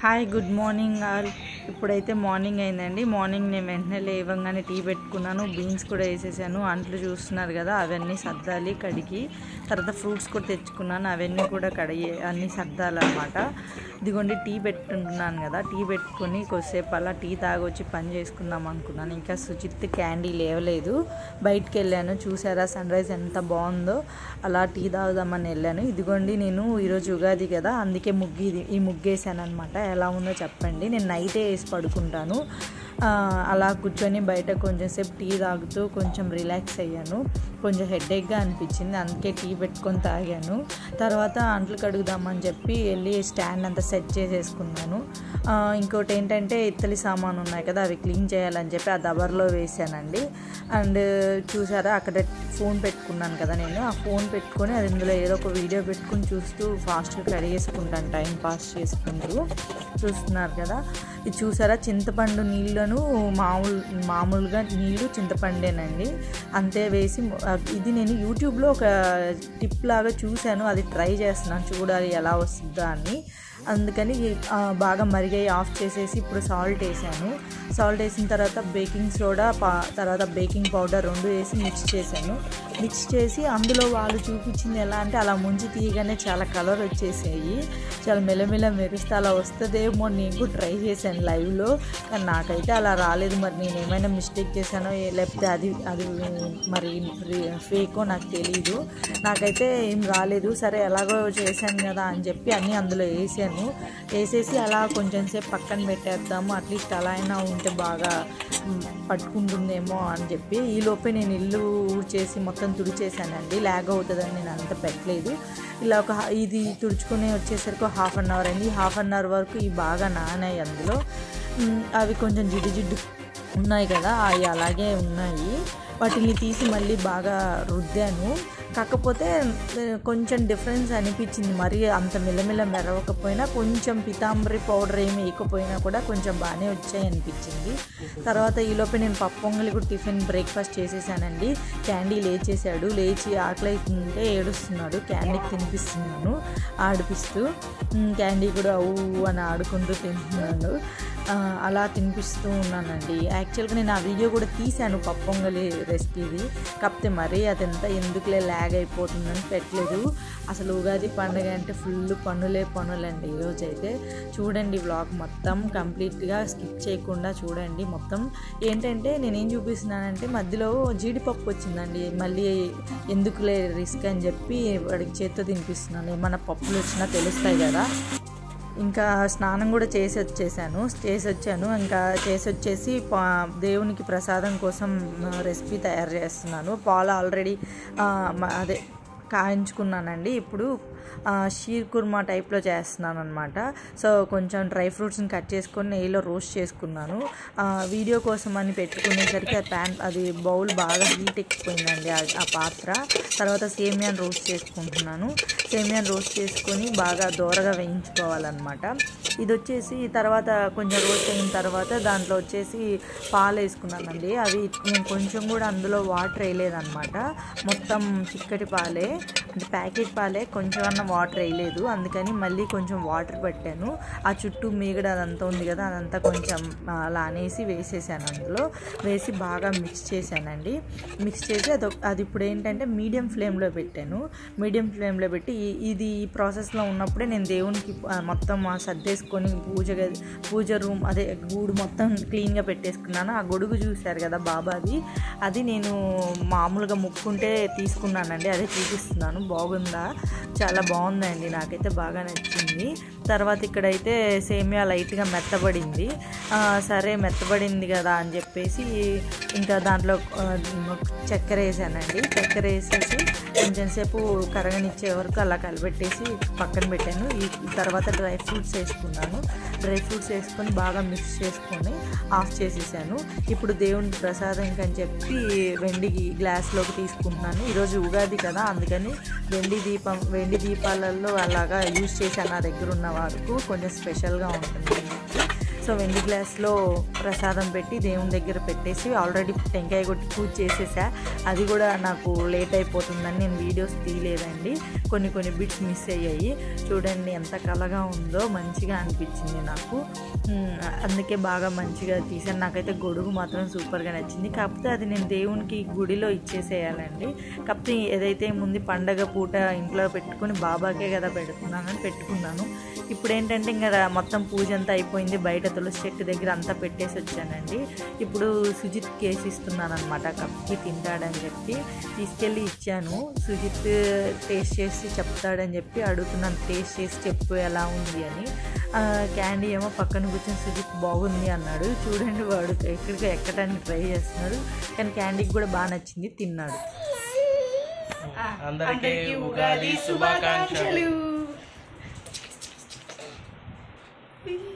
hi good morning all ఇప్పుడైతే morning అయిందండి morning నేను వెంటనే లేవగానే టీ పెట్టుకున్నాను బీన్స్ కూడా వేసేసాను అంట్లు చూస్తున్నారు కదా అవన్నీ సర్దాలి కడిగి తర్వాత ఫ్రూట్స్ కూడా తెచ్చుకున్నాను అవన్నీ కూడా కడిగి అన్నీ సర్దాలన్నమాట ఇదిగోండి టీ పెట్టుకుంటున్నాను కదా టీ పెట్టుకొని కొద్దిసేపు అలా టీ తాగొచ్చి పని చేసుకుందాం అనుకున్నాను ఇంకా సుచిత్ క్యాండీ లేవలేదు బయటికి వెళ్ళాను చూసారా సన్ రైజ్ ఎంత బాగుందో అలా టీ తాగుదామని వెళ్ళాను ఇదిగోండి నేను ఈరోజు ఉగాది కదా అందుకే ముగ్గు ఇది ఈ ముగ్గేసాను అనమాట ఎలా ఉందో చెప్పండి నేను నైటే వేసి పడుకుంటాను ఆ, అలా కూర్చొని బయట కొంచెం సేపు టీ తాగుతూ కొంచెం రిలాక్స్ అయ్యాను కొంచెం హెడేక్గా అనిపించింది అందుకే టీ పెట్టుకొని తాగాను తర్వాత అంట్లు కడుగుదామని చెప్పి వెళ్ళి స్టాండ్ అంతా సెట్ చేసేసుకున్నాను ఆ, ఇంకోటి ఏంటంటే ఇత్తలి సామాను ఉన్నాయి కదా అవి క్లీన్ చేయాలని చెప్పి ఆ దబర్లో వేసానండి అండ్ చూసారా అక్కడ ఫోన్ పెట్టుకున్నాను కదా నేను ఆ ఫోన్ పెట్టుకొని అది ఇందులో ఏదో ఒక వీడియో పెట్టుకుని చూస్తూ ఫాస్ట్గా కడిగేసుకుంటాను టైం పాస్ చేసుకుంటూ చూస్తున్నారు కదా ఇది చూసారా చింతపండు నీళ్ళను మామూలు మామూలుగా నీళ్ళు చింతపండేనండి అంతే వేసి ఇది నేను యూట్యూబ్లో ఒక టిప్ లాగా చూశాను అది ట్రై చేస్తున్నాను చూడాలి ఎలా వస్తుందా అని అందుకని ఆ, బాగా మరిగాయి ఆఫ్ చేసేసి ఇప్పుడు సాల్ట్ వేసాను సాల్ట్ వేసిన తర్వాత బేకింగ్ సోడా పా తర్వాత బేకింగ్ పౌడర్ రెండు వేసి మిక్స్ చేశాను మిక్స్ చేసి అందులో వాళ్ళు చూపించింది ఎలా అంటే అలా ముంచి తీయగానే చాలా కలర్ వచ్చేసాయి చాలా మెల్లమెల్ల మెరుస్తే అలా వస్తుందేమో నేను కూడా ట్రై చేశాను లైవ్లో కానీ నాకైతే అలా రాలేదు మరి నేను ఏమైనా మిస్టేక్ చేశానో ఏ- లేకపోతే అది అది మరి ఫేకో నాకు తెలియదు నాకైతే ఏం రాలేదు సరే ఎలాగో చేశాను కదా అని చెప్పి అన్నీ అందులో వేసాను వేసేసి అలా కొంచెం సేపు పక్కన పెట్టేద్దాము అట్లీస్ట్ అలా అయినా ఉంటే బాగా మ్, పట్టుకుంటుందేమో అని చెప్పి ఈ లోపే నేను ఇల్లు ఊడ్చేసి మొత్తం తుడిచేసానండి లాగ్ అవుతుందని నేను అంత పెట్టలేదు ఇలా ఒక హా- ఇది తుడుచుకుని వచ్చేసరికి హాఫ్ అన్ అవర్ అయింది హాఫ్ అన్ అవర్ వరకు ఇవి బాగా నానాయి అందులో మ్, అవి కొంచెం జిడ్డు జిడ్డు ఉన్నాయి కదా అవి అలాగే ఉన్నాయి వాటిని తీసి మళ్ళీ బాగా రుద్దాను కాకపోతే ఆ, కొంచెం డిఫరెన్స్ అనిపించింది మరి అంత మెల్లమెల్ల మెరవకపోయినా కొంచెం పితాంబరి పౌడర్ ఏమి వేయకపోయినా కూడా కొంచెం బాగానే వచ్చాయి అనిపించింది తర్వాత ఈలోపే నేను పప్పు పొంగలి కూడా టిఫిన్ బ్రేక్ఫాస్ట్ చేసేసానండి క్యాండీ లేచేసాడు లేచి ఆకలి అవుతుంటే ఏడుస్తున్నాడు క్యాండీకి తినిపిస్తున్నాను ఆడిపిస్తూ ఉమ్, క్యాండీ కూడా ఊ అని ఆడుకుంటూ తింటున్నాడు ఆ, అలా తినిపిస్తూ ఉన్నానండి యాక్చువల్గా నేను ఆ వీడియో కూడా తీశాను పప్పు పొంగలి రెసిపీది కాకపోతే మరీ అదంతా ఎందుకులే ల్యాగ్ అయిపోతుందని పెట్టలేదు అసలు ఉగాది పండుగ అంటే ఫుల్ పనులే పనులండి ఈరోజు అయితే చూడండి వ్లాగ్ మొత్తం కంప్లీట్గా స్కిప్ చేయకుండా చూడండి మొత్తం ఏంటంటే నేనేం చూపిస్తున్నానంటే మధ్యలో జీడిపప్పు వచ్చిందండి మళ్ళీ ఎందుకులే రిస్క్ అని చెప్పి వాడికి చేత్తో తినిపిస్తున్నాను ఏమన్నా పప్పులు వచ్చినా తెలుస్తాయి కదా ఇంకా స్నానం కూడా చేసి వచ్చేసాను చేసి వచ్చాను ఇంకా చేసి వచ్చేసి పా- దేవునికి ప్రసాదం కోసం రెసిపీ తయారు చేస్తున్నాను పాలు ఆల్రెడీ అదే కాయించుకున్నానండి ఇప్పుడు ఆ, షీర్ కుర్మా టైప్లో చేస్తున్నాను అనమాట సో కొంచెం డ్రై ఫ్రూట్స్ని కట్ చేసుకొని నెయ్యిలో రోస్ట్ చేసుకున్నాను ఆ, వీడియో కోసం అని పెట్టుకునేసరికి ఆ ప్యాన్ అది బౌల్ బాగా హీట్ ఎక్కిపోయిందండి ఆ- ఆ పాత్ర తర్వాత సేమియాని రోస్ట్ చేసుకుంటున్నాను సేమియాని రోస్ట్ చేసుకొని బాగా దోరగా వేయించుకోవాలన్నమాట ఇది వచ్చేసి తర్వాత కొంచెం రోస్ట్ అయిన తర్వాత దాంట్లో వచ్చేసి పాలు వేసుకున్నానండి అవి నేను కొంచెం కూడా అందులో వాటర్ వేయలేదన్నమాట మొత్తం చిక్కటి పాలే అంటే ప్యాకెట్ పాలే కొంచెం అన్న వాటర్ వేయలేదు అందుకని మళ్ళీ కొంచెం వాటర్ పెట్టాను ఆ చుట్టూ మీగడ అదంతా ఉంది కదా అదంతా కొంచెం ఆ, అలా అనేసి వేసేసాను అందులో వేసి బాగా మిక్స్ చేశానండి మిక్స్ చేసి అది అది ఇప్పుడు ఏంటంటే మీడియం ఫ్లేమ్లో పెట్టాను మీడియం ఫ్లేమ్లో పెట్టి ఈ- ఇది ఈ ప్రాసెస్లో ఉన్నప్పుడే నేను దేవునికి ఆ, మొత్తం ఆ సర్దేసుకొని పూజ గది పూజ రూమ్ అదే గూడు మొత్తం క్లీన్గా పెట్టేసుకున్నాను ఆ గొడుగు చూశారు కదా బాబాది అది నేను మామూలుగా ముక్కుంటే తీసుకున్నానండి అదే చూపిస్తున్నాను బాగుందా చాలా బాగుందండి నాకైతే బాగా నచ్చింది తర్వాత ఇక్కడైతే సేమియా లైట్గా మెత్తబడింది ఆ, సరే మెత్తబడింది కదా అని చెప్పేసి ఇంకా దాంట్లో ఆ, చక్కెర వేసానండి చక్కెర వేసేసి కొంచెం సేపు కరగనిచ్చే వరకు అలా కలిపెట్టేసి పక్కన పెట్టాను ఈ ఈ తర్వాత డ్రై ఫ్రూట్స్ వేసుకున్నాను డ్రై ఫ్రూట్స్ వేసుకొని బాగా మిక్స్ చేసుకొని ఆఫ్ చేసేసాను ఇప్పుడు దేవునికి ప్రసాదం అని చెప్పి వెండి గ్లాస్లోకి తీసుకుంటున్నాను ఈరోజు ఉగాది కదా అందుకని వెండి దీపం వెండి దీపాలలో అలాగా యూజ్ చేశాను నా దగ్గర ఉన్న వరకు కొంచెం స్పెషల్గా ఉంటుంది అని చెప్పి సో వెండి గ్లాస్లో ప్రసాదం పెట్టి దేవుని దగ్గర పెట్టేసి ఆల్రెడీ టెంకాయ కొట్టి పూజ చేసేసా అది కూడా నాకు లేట్ అయిపోతుందని నేను వీడియోస్ తీయలేదండి కొన్ని కొన్ని బిట్స్ మిస్ అయ్యాయి చూడండి ఎంత కలగా ఉందో మంచిగా అనిపించింది నాకు ఉమ్, అందుకే బాగా మంచిగా తీసాను నాకైతే గొడుగు మాత్రం సూపర్గా నచ్చింది కాకపోతే అది నేను దేవునికి గుడిలో ఇచ్చేసేయాలండి కాకపోతే ఏదైతే ముందు పండగ పూట ఇంట్లో పెట్టుకొని బాబాకే కదా పెడుతున్నానని పెట్టుకున్నాను ఇప్పుడు ఏంటంటే ఇంకా రా- మొత్తం పూజ అంతా అయిపోయింది బయట తులసి చెట్టు దగ్గర అంతా పెట్టేసి వచ్చానండి ఇప్పుడు సుజిత్ కేసు ఇస్తున్నాను అనమాట కప్కి తింటాడని చెప్పి తీసుకెళ్ళి ఇచ్చాను సుజిత్ టేస్ట్ చేసి చెప్తాడని చెప్పి అడుగుతున్నాను టేస్ట్ చేసి చెప్పు ఎలా ఉంది అని ఆ, క్యాండీ ఏమో పక్కన కూర్చొని సుజిత్ బాగుంది అన్నాడు చూడండి వాడు ఎక్కడికి ఎక్కడానికి ట్రై చేస్తున్నాడు కానీ క్యాండీకి కూడా బాగా నచ్చింది తిన్నాడు అందరికీ ఉగాది శుభాకాంక్షలు శుభాకాంక్షలు